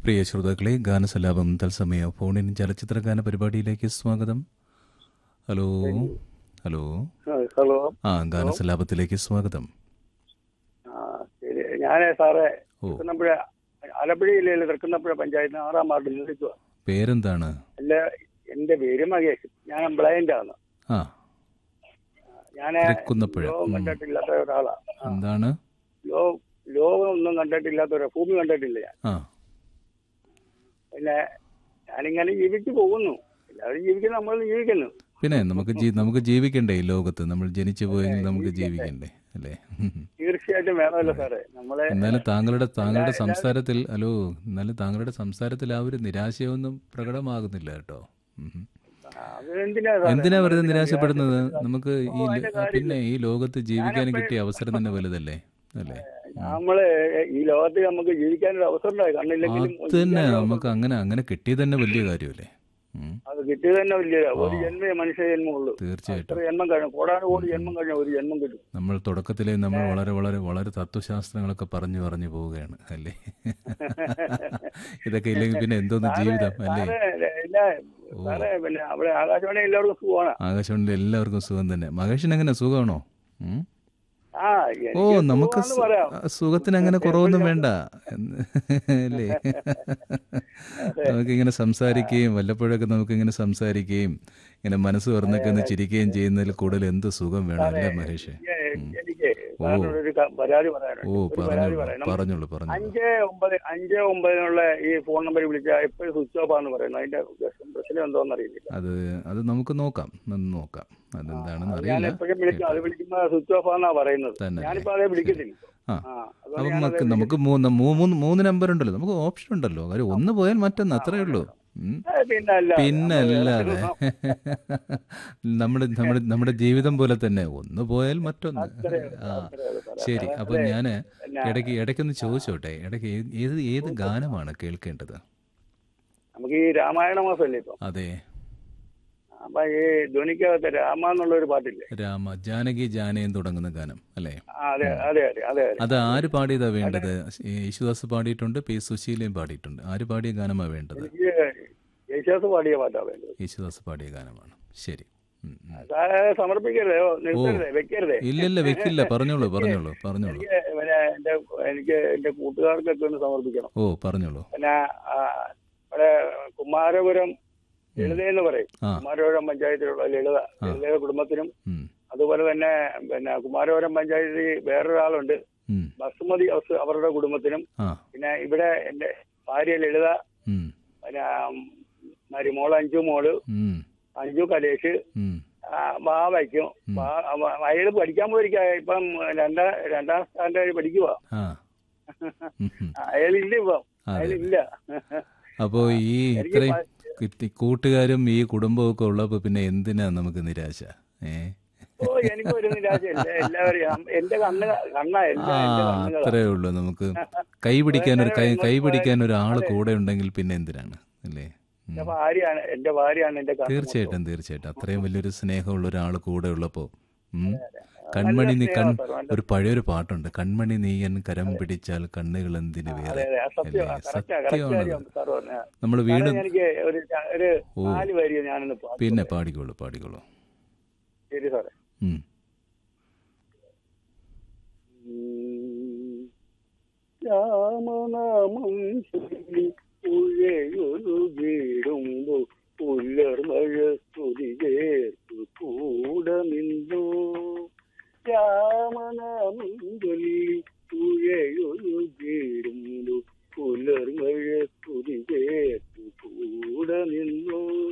പ്രിയ ശ്രോതാക്കളെ ഗാനസലാപം തത്സമയ ഫോണിൻ ചലച്ചിത്ര ഗാന പരിപാടിയിലേക്ക് സ്വാഗതം ഹലോ ഹലോ ഹലോ ആ ഗാനസലാപത്തിലേക്ക് സ്വാഗതം ആ ശരി ഞാനേ സാറേ ഓ തൃക്കുന്നപ്പുഴ ആലപ്പുഴ ജില്ലയിലെ തൃക്കുന്നപ്പുഴ പഞ്ചായത്തിന് ആറാം വാർഡിൽ നിൽക്കുക പേരെന്താണ് അല്ല എന്റെ പേര് മകേഷ് ഞാൻ ബ്ലൈൻഡ് ആണ് ആ ഞാൻ തൃക്കുന്നപ്പുഴ ലോകം ഉം. കണ്ടിട്ടില്ലാത്ത ഒരാളാ ആ. എന്താണ് ലോ ലോകം ഒന്നും കണ്ടിട്ടില്ലാത്ത ഒരു ഭൂമി കണ്ടിട്ടില്ല ഞാൻ ആ പിന്നെ ഞാനിങ്ങനെ ജീവിച്ചു പോകുന്നു എല്ലാവരും ജീവിക്കുന്നു നമ്മൾ ജീവിക്കുന്നു പിന്നെ നമുക്ക് ജീ- നമുക്ക് ജീവിക്കണ്ടേ ഈ ലോകത്ത് നമ്മൾ ജനിച്ചു പോയെങ്കിൽ നമുക്ക് ജീവിക്കണ്ടേ അല്ലേ തീർച്ചയായിട്ടും വേണമല്ലോ സാറേ നമ്മളെ എന്നാലും താങ്കളുടെ താങ്കളുടെ സംസാരത്തിൽ ഹലോ എന്നാലും താങ്കളുടെ സംസാരത്തിൽ ആ ഒരു നിരാശയൊന്നും പ്രകടമാകുന്നില്ല കേട്ടോ ഉം. അതെന്തിനാ സാറേ എന്തിനാ വെറുതെ നമ്മളിങ്ങനെ നിരാശപ്പെടുന്നത് നമുക്ക് ഈ ഓ, അതിന്റെ കാര്യം പിന്നെ ഈ ലോകത്ത് ജീവിക്കാനും കിട്ടിയ അവസരം തന്നെ വലുതല്ലേ അല്ലേ നമ്മള് ഈ ലോകത്ത് നമുക്ക് ജീവിക്കാനൊരു അവസരം ഉണ്ടായി കണ്ണില്ലെങ്കിലും അത് തന്നെ നമുക്ക് അങ്ങനെ അങ്ങനെ കിട്ടിയത് തന്നെ വലിയ കാര്യമല്ലേ ഉം. അത് കിട്ടിയത് തന്നെ വലിയ ഒരു ജന്മേ മനുഷ്യ ജന്മമുള്ളൂ തീർച്ചയായിട്ടും എത്ര ജന്മം കഴിഞ്ഞു കോടാനു കോടി ജന്മം കഴിഞ്ഞ ഒരു ജന്മം കിട്ടും നമ്മൾ തുടക്കത്തിലേ നമ്മൾ വളരെ വളരെ വളരെ തത്വശാസ്ത്രങ്ങളൊക്കെ പറഞ്ഞു പറഞ്ഞു പോവുകയാണ് അല്ലേ ഇതൊക്കെ ഇല്ലെങ്കിൽ പിന്നെ എന്തോന്ന് ജീവിതം അല്ലേ സാറേ ഇല്ല സാറേ പിന്നെ അവിടെ ആകാശവാണി എല്ലാവർക്കും സുഖമാണ് ആകാശവാണിയിൽ എല്ലാവർക്കും സുഖം തന്നെ മഹേഷിന് എങ്ങനെ സുഖമാണോ ഉം? ആ ഓ എനിക്ക് നമുക്ക് സുഖമാണെന്ന് സു- പറയാം ആ, സുഖത്തിന് അങ്ങനെ കുറവൊന്നും വേണ്ട എന്ന് അല്ലേ നമുക്കിങ്ങനെ സംസാരിക്കുകയും വല്ലപ്പോഴൊക്കെ നമുക്കിങ്ങനെ സംസാരിക്കുകയും ഇങ്ങനെ മനസ്സ് തുറന്നൊക്കെ ഒന്ന് ചിരിക്കുകയും ചെയ്യുന്നതിൽ കൂടുതൽ എന്ത് സുഖം വേണം അല്ലേ മഹേഷ് എനിക്ക് എനിക്ക് സാറിനോട് ഒരു ക- പരാതി പറയാനുണ്ട് ഓ ഒരു പരാതി പറഞ്ഞോളൂ പറയണം പറഞ്ഞോളൂ പറഞ്ഞോളൂ അഞ്ച് ഒമ്പത് അഞ്ച് ഒമ്പതിനുള്ള ഈ ഫോൺ നമ്പർ വിളിച്ചാൽ എപ്പോഴും സ്വിച്ച് ഓഫ് ആണെന്ന് പറയുന്നു അതിന്റെ പ്രശ്നം എന്തോന്ന് അറിയില്ല അത് അത് നമുക്ക് നോക്കാം ഒന്ന് നോക്കാം അതെന്താണെന്ന് ഞാൻ അറിയില്ല എപ്പോഴും വിളിക്കും അത് വിളിക്കുമ്പോ സ്വിച്ച് ഓഫ് ആണെന്നാ പറയുന്നത് തന്നെ ഞാനിപ്പോ അതേ വിളിക്കത്തില്ല ആ ആ അതുകൊണ്ട് അപ്പം ഞാനത് നമുക്ക് നമുക്ക് മൂന്ന് മൂ- മൂന്ന് മൂന്ന് നമ്പർ ഉണ്ടല്ലോ നമുക്ക് ഓപ്ഷൻ ഉണ്ടല്ലോ കാര്യം ഒന്ന് പോയാൽ മറ്റൊന്ന് അത്രേ ഉള്ളൂ ഉം. ഏ, പിന്നെ അല്ല പിന്നെ അല്ലാതെ നമ്മുടെ നമ്മുടെ നമ്മുടെ ജീവിതം പോലെ തന്നെ ഒന്ന് പോയാൽ മറ്റൊന്ന് ആ ശരി അപ്പൊ ഞാന് ഇടയ്ക്ക് ഇടയ്ക്കൊന്ന് ചോദിച്ചോട്ടെ ഇടയ്ക്ക് ഏത് ഏത് ഏത് ഗാനമാണ് കേൾക്കേണ്ടത് നമുക്ക് ഈ രാമായണ മാസമല്ലേ ഇപ്പൊ അതെ അപ്പൊ ഈ ധ്വനിക്കകത്ത് രാമ എന്നുള്ള ഒരു പാട്ടില്ലേ രാമ ജാനകി ജാനയം തുടങ്ങുന്ന ഗാനം അല്ലേ ആ അതെ അതെ അതെ അതെ അതെ അത് ആര് പാടിയതാ വേണ്ടത് യേശുദാസ് പാടിയിട്ടുണ്ട് പി സുശീലയും പാടിയിട്ടുണ്ട് ആര് പാടിയ ഗാനമാണ് വേണ്ടത് എനിക്ക് യേശുദാസ് പാടിയ പാട്ടാ വേണ്ടത് യേശുദാസ് പാടിയ ഗാനമാണ് ശരി ഉം, ഉം. സാറേ സമർപ്പിക്കരുതേ ഓ, നിർത്തരുതേ വെക്കരുതേ ഇല്ലല്ല വെക്കില്ല പറഞ്ഞോളൂ പറഞ്ഞോളൂ പറഞ്ഞോളൂ എനിക്ക് പിന്നെ എന്റെ എനിക്ക് എന്റെ കൂട്ടുകാർക്കൊക്കെ ഒന്ന് സമർപ്പിക്കണം ഓ പറഞ്ഞോളൂ പിന്നെ ആ, ഇവിടെ കുമാരപുരം ലളിത എന്ന് പറയും ആ കുമാരപുരം പഞ്ചായത്തിലുള്ള ലളിത ലളിത കുടുംബത്തിനും ഉം, അതുപോലെ തന്നെ പിന്നെ കുമാരപുരം പഞ്ചായത്തിൽ വേറൊരാളുണ്ട് ഉം, ബസുമതി ഹൗസ് അവരുടെ കുടുംബത്തിനും ആ പിന്നെ ഇവിടെ എന്റെ ഭാര്യ ലളിത ഉം, പിന്നെ മരി മോള് അഞ്ചു മോള് ഉം, അഞ്ചു കലേഷ് ഉം. ആ, ബാവയ്ക്കും ബാ- അവ- അയാള് പഠിക്കാൻ പോയിരിക്ക ഇപ്പം രണ്ടാം രണ്ടാം സ്റ്റാൻഡേർഡ് പഠിക്കുക ആ ഉം, ഉം. അയാളില്ല ഇപ്പം അയാളില്ല അപ്പോ ഈ ഇത്രയും കിട്ടി- കൂട്ടുകാരും ഈ കുടുംബവും ഒക്കെ ഉള്ളപ്പോ പിന്നെ എന്തിനാ നമുക്ക് നിരാശ ഏ ഓ എനിക്കൊരു നിരാശയില്ല എല്ലാവരും അം- എന്റെ കണ്ണ് കണ്ണാ ആ എല്ലാം എന്റെ കണ്ണുകളാ അത്രേ ഉള്ളൂ നമുക്ക് കൈ പിടിക്കാൻ ഒരു കൈ കൈ പിടിക്കാൻ ഒരാൾ കൂടെ ഉണ്ടെങ്കിൽ പിന്നെ എന്തിനാണ് അല്ലേ ഉം. എന്റെ ഭാര്യയാണ് എന്റെ ഭാര്യയാണ് എന്റെ കണ്ണ് തീർച്ചയായിട്ടും തീർച്ചയായിട്ടും അത്രയും വലിയൊരു സ്നേഹമുള്ള ഒരാൾ കൂടെ ഉള്ളപ്പോ ഉം. കൺമണി നീ കൺ ഒരു പഴയൊരു പാട്ടുണ്ട് കൺമണി നീയൻ കരം പിടിച്ചാൽ കണ്ണുകൾ എന്തിനു വേറെ അതെ അതെ ആ സത്യം അല്ലേ? കറക്റ്റാ കറക്റ്റ് സത്യമാണത് കാര്യം സാർ പറഞ്ഞ നമ്മൾ വീണ്ടും എനിക്ക് ഒരു ഒരു ഓ. നാല് വരി ഞാനൊന്ന് പാടും പിന്നെ പാടിക്കോളൂ പാടിക്കോളൂ ശരി സാറേ ഉം. രാമനാമം ചൊല്ലി പുഴയൊഴുകിടും